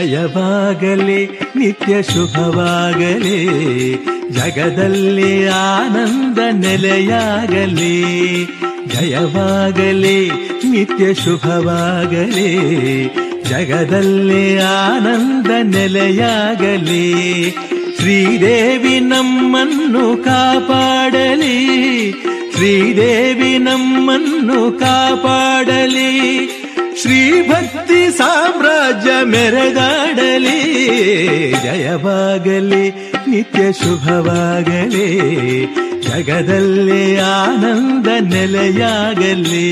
ಜಯವಾಗಲಿ ನಿತ್ಯ ಶುಭವಾಗಲಿ ಜಗದಲ್ಲಿ ಆನಂದ ನೆಲೆಯಾಗಲಿ ಜಯವಾಗಲಿ ನಿತ್ಯ ಶುಭವಾಗಲಿ ಜಗದಲ್ಲಿ ಆನಂದ ನೆಲೆಯಾಗಲಿ ಶ್ರೀದೇವಿ ನಮ್ಮನ್ನು ಕಾಪಾಡಲಿ ಶ್ರೀದೇವಿ ನಮ್ಮನ್ನು ಕಾಪಾಡಲಿ ಶ್ರೀಭಕ್ತಿ ಸಾಮ್ರಾಜ್ಯ ಮೆರೆದಾಡಲಿ ಜಯವಾಗಲಿ ನಿತ್ಯ ಶುಭವಾಗಲಿ ಜಗದಲ್ಲಿ ಆನಂದ ನೆಲೆಯಾಗಲಿ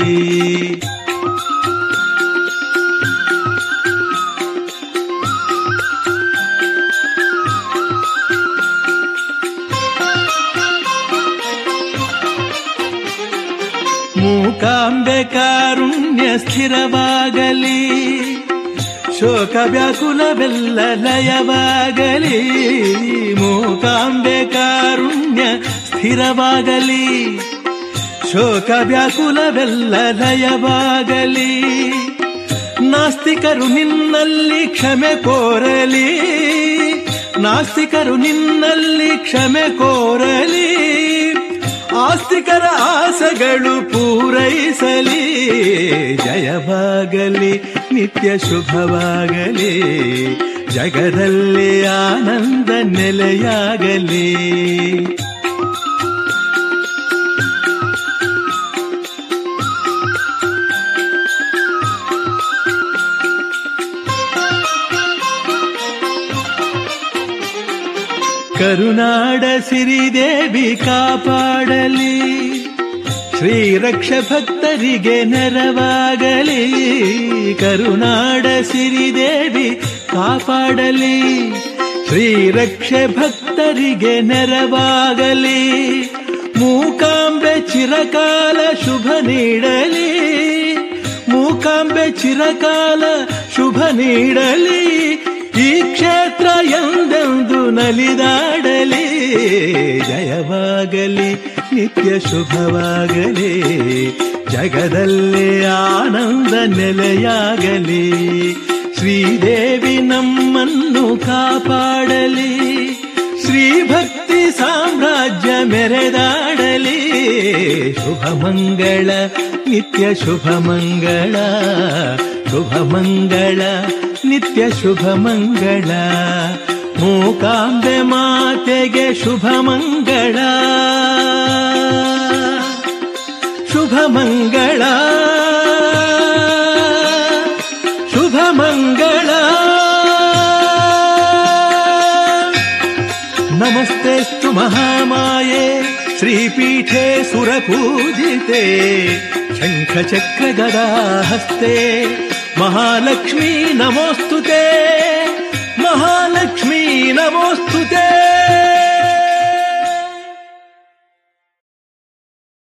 ಮೂಕಾಂಬೆ ಕಾರುಣ್ಯ ಸ್ಥಿರವಾಗಲಿ ಶೋಕ ವ್ಯಾಕುಲವೆಲ್ಲ ಲಯವಾಗಲಿ ಮೂಕಾಂಬೆ ಕಾರುಣ್ಯ ಸ್ಥಿರವಾಗಲಿ ಶೋಕ ವ್ಯಾಕುಲವೆಲ್ಲ ಲಯವಾಗಲಿ ನಾಸ್ತಿಕರು ನಿನ್ನಲ್ಲಿ ಕ್ಷಮೆ ಕೋರಲಿ ನಾಸ್ತಿಕರು ನಿನ್ನಲ್ಲಿ ಕ್ಷಮೆ ಕೋರಲಿ ಆಸ್ತಿಕರ ಆಸೆಗಳು ಪೂರೈಸಲಿ ಜಯವಾಗಲಿ ನಿತ್ಯ ಶುಭವಾಗಲಿ ಜಗದಲ್ಲಿ ಆನಂದ ನೆಲೆಯಾಗಲಿ ಕರುನಾಡ ಸಿರಿದೇವಿ ಕಾಪಾಡಲಿ ಶ್ರೀರಕ್ಷ ಭಕ್ತರಿಗೆ ನೆರವಾಗಲಿ ಕರುನಾಡ ಸಿರಿದೇವಿ ಕಾಪಾಡಲಿ ಶ್ರೀರಕ್ಷ ಭಕ್ತರಿಗೆ ನೆರವಾಗಲಿ ಮೂಕಾಂಬೆ ಚಿರಕಾಲ ಶುಭ ನೀಡಲಿ ಮೂಕಾಂಬೆ ಚಿರಕಾಲ ಶುಭ ನೀಡಲಿ ಈ ಕ್ಷೇತ್ರ ಎಂದೆಂದು ನಲಿದಾಡಲಿ ಜಯವಾಗಲಿ ನಿತ್ಯ ಶುಭವಾಗಲಿ ಜಗದಲ್ಲಿ ಆನಂದ ನೆಲೆಯಾಗಲಿ ಶ್ರೀದೇವಿ ನಮ್ಮನ್ನು ಕಾಪಾಡಲಿ ಶ್ರೀಭಕ್ತಿ ಸಾಮ್ರಾಜ್ಯ ಮೆರೆದಾಡಲಿ ಶುಭ ಮಂಗಳ ನಿತ್ಯ ಶುಭ ಮಂಗಳ ಶುಭ ಮಂಗಳ ನಿತ್ಯ ಶುಭ ಮಂಗಳ ಮೂಕಾಂಬೆ ಮಾತೆಗೆ ಶುಭ ಮಂಗಳ ಶುಭ ಮಂಗಳ ಶುಭ ಮಂಗಳ ನಮಸ್ತೆಸ್ತು ಮಹಾಮಾಯೆ ಶ್ರೀಪೀಠೆ ಸುರಪೂಜಿತೆ ಶಂಖಚಕ್ರ ಗದಾ ಹಸ್ತೆ ಮಹಾಲಕ್ಷ್ಮೀ ನಮೋಸ್ತುತೆ ಮಹಾಲಕ್ಷ್ಮೀ ನಮೋಸ್ತುತೆ